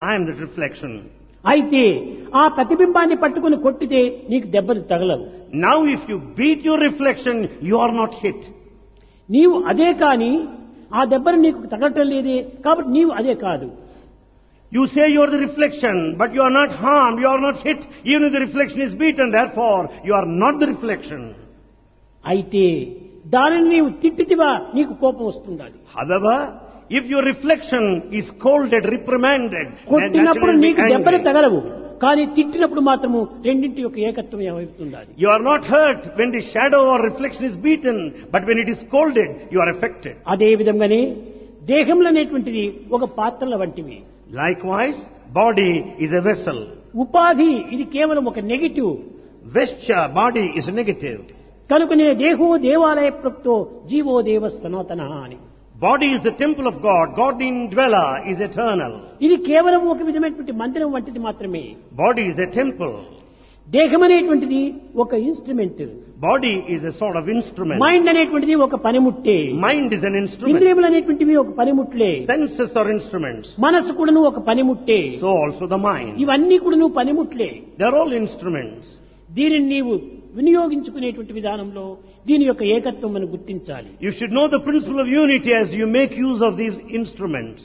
I am that reflection. అయితే ఆ ప్రతిబింబాన్ని పట్టుకుని కొట్టితే నీకు దెబ్బలు తగలవు Now if you beat your reflection, you are not hit. నీవు అదే కాని ఆ దెబ్బలు నీకు తగలటం లేదే కాబట్టి నీవు అదే కాదు You say you are the reflection, but you are not harmed, you are not hit, even if the reflection is beaten, therefore you are not the reflection. అయితే దానిని నీవు తిట్టితివా నీకు కోపం వస్తుండాలి However, if your reflection is scolded, reprimanded, then కొట్టినప్పుడు naturally నీకు you'll be దెబ్బలు angry. తగలవు కానీ తిట్టినప్పుడు మాత్రము రెండింటి యొక్క ఏకత్వం ఏమవుతుండాలి You are not hurt when the shadow or reflection is beaten, but when it is scolded, you are affected. అదే విధంగానే దేహంలో అనేటువంటిది ఒక పాత్రల వంటివి Likewise, body is a vessel. ఉపాధి ఇది కేవలం ఒక negative Vesture, body is negative. కనుకనే దేహో దేవాలయ ప్రక్తో జీవో దేవ సనాతన అని Body is the temple of God. God the indweller is eternal. ఇది కేవలం ఒక విధమైనటువంటి మందిరం వంటిది మాత్రమే Body is a temple. దేహం అనేటువంటిది ఒక instrument Body is a sort of instrument. Mind అనేటువంటిది ఒక పనిముట్టే Mind is an instrument. ఇంద్రియములు అనేటువంటివి ఒక పనిముట్లే Senses are instruments. మనసు కూడాను ఒక పనిముట్టే So also the mind. ఇవన్నీ కూడాను పనిముట్లే They are all instruments. దీనిని నీవు వినియోగించుకునేటువంటి విధానంలో దీని యొక్క ఏకత్వం మనం గుర్తించాలి You should know the principle of unity as you make use of these instruments.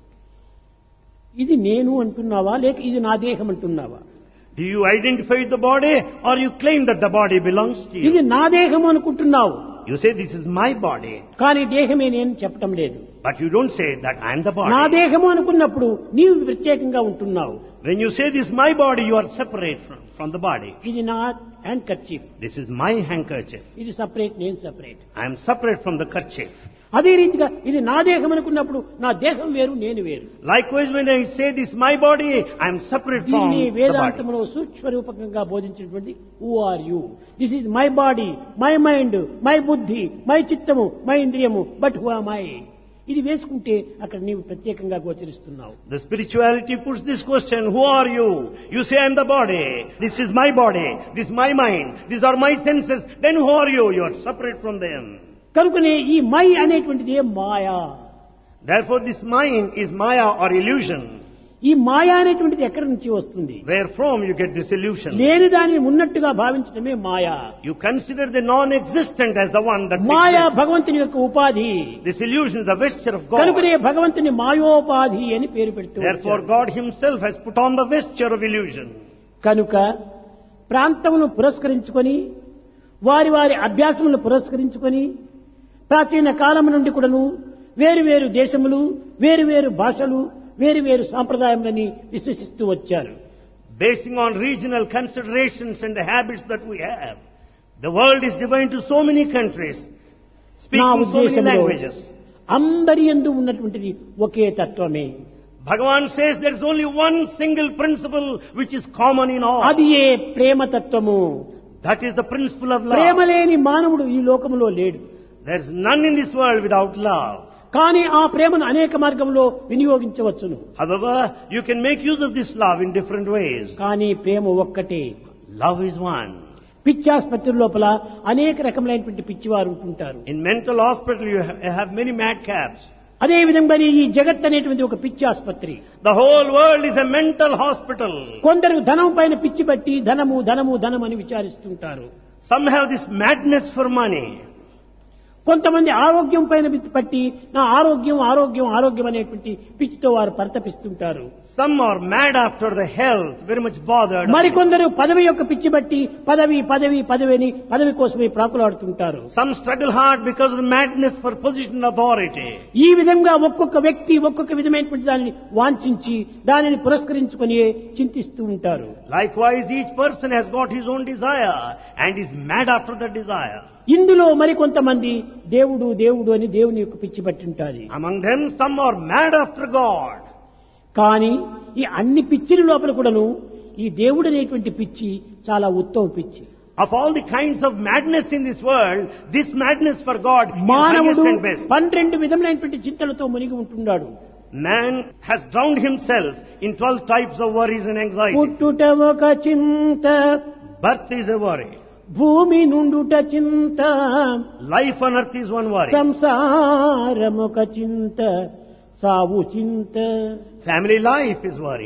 ఇది నేను అంటున్నావా లేక ఇది నా దేహం అంటున్నావా Do you identify with the body or you claim that the body belongs to ఇది you? నా దేహం అనుకుంటున్నావు You say this is my body, కానీ దేహమే నేను చెప్పటం లేదు but you don't say that I am the నా body. దేహము అనుకున్నప్పుడు నీవు ప్రత్యేకంగా ఉంటున్నావు When you say this is my body, you are separate from, from the body. ఇది నా handkerchief This is my handkerchief. ఇది సపరేట్ నేను separate I am separate from the kerchief. అదే రీతిగా ఇది నా దేహం అనుకున్నప్పుడు నా దేహం వేరు నేను వేరు Likewise, when I say this is my body, I am separate from దీన్ని the body. వేదాంతంలో సూక్ష్మ రూపకంగా బోధించినటువంటి who are you this is my body my mind my బుద్ధి మై చిత్తము మై ఇంద్రియము బట్ హూ మై ఇది వేసుకుంటే అక్కడ నీవు ప్రత్యేకంగా గోచరిస్తున్నావు The spirituality puts this question, who are you? You say I am the body. This is my body. This is my mind. These are my senses. Then who are you? You are separate from them. కనుకనే ఈ my అనేటువంటిది మాయా Therefore this mind is maya or illusion. ఈ మాయా అనేటువంటిది ఎక్కడి నుంచి వస్తుంది Wherefrom you get this illusion. లేని దానిని ఉన్నట్టుగా భావించడమే మాయా You consider the non-existent as the one that Maya exists. భగవంతుని యొక్క ఉపాధి This illusion is the vesture of God. కనుకనే భగవంతుని మాయోపాధి అని పేరు పెడుతూ Therefore వచ్చారు. God himself has put on the vesture of illusion. కనుక ప్రాంతమును పురస్కరించుకొని వారి వారి అభ్యాసములను పురస్కరించుకొని ప్రాచీన కాలం నుండి కూడాను వేరు వేరు దేశములు వేరు వేరు భాషలు వేరు వేరు సాంప్రదాయములని విశ్వసిస్తూ వచ్చారు Basing on regional considerations and the habits that we have, the world is divided into so many countries, నా speaking so many ఉద్దేశంలో languages. అందరి ఎందు ఉన్నటువంటిది ఒకే తత్వమే Bhagavan says there is only one single principle which is common in all. అది ఏ ప్రేమ తత్వము That is the principle of Prema love. లేని మానవుడు ఈ లోకములో లేడు There is none in this world without love. కానీ ఆ ప్రేమను అనేక మార్గంలో వినియోగించవచ్చును However, you can make use of this love in different ways. కానీ ప్రేమ ఒక్కటే Love is one. పిచ్చాసుపత్రి లోపల అనేక రకములైనటువంటి పిచ్చివారు ఉంటుంటారు In mental hospital, you ha- have many madcaps. అదే విధంగా ఈ జగత్ అనేటువంటి ఒక పిచ్చి ఆసుపత్రి The whole world is a mental hospital. కొందరు ధనం పైన పిచ్చి పట్టి ధనము ధనము ధనం అని విచారిస్తుంటారు Some have this madness for money. కొంతమంది ఆరోగ్యం పైన పిచ్చి పట్టి నా ఆరోగ్యం ఆరోగ్యం ఆరోగ్యం అనేటువంటి పిచ్చితో వారు పరితపిస్తుంటారు Some are mad after the health, very much bothered. మరికొందరు పదవి యొక్క పిచ్చి బట్టి పదవి పదవి పదవి అని పదవి కోసమే ప్రాకులాడుతుంటారు Some struggle hard because of the madness for position and authority. ఈ విధంగా ఒక్కొక్క వ్యక్తి ఒక్కొక్క విధమైనటువంటి దానిని వాంఛించి దానిని పురస్కరించుకొని చింతిస్తూ ఉంటారు Likewise, each person has got his own desire and is mad after that desire. ఇందులో మరికొంతమంది దేవుడు దేవుడు అని దేవుని యొక్క పిచ్చి పట్టి ఉంటుంది Among them, some are mad after God. కానీ ఈ అన్ని పిచ్చిల లోపల కూడాను ఈ దేవుడు అనేటువంటి పిచ్చి చాలా ఉత్తమ పిచ్చి Of all the kinds of madness in this world, this madness for God is మానవుడు highest and best. పన్నెండు విధములైనటువంటి చింతలతో మునిగి ఉంటున్నాడు Man has drowned himself in 12 types of worries and anxieties. పుట్టుట ఒక చింత Birth is a worry. భూమి నుండుట చింత Life on earth is one worry. సంసారమొక చింత సావు చింత Family life is worry.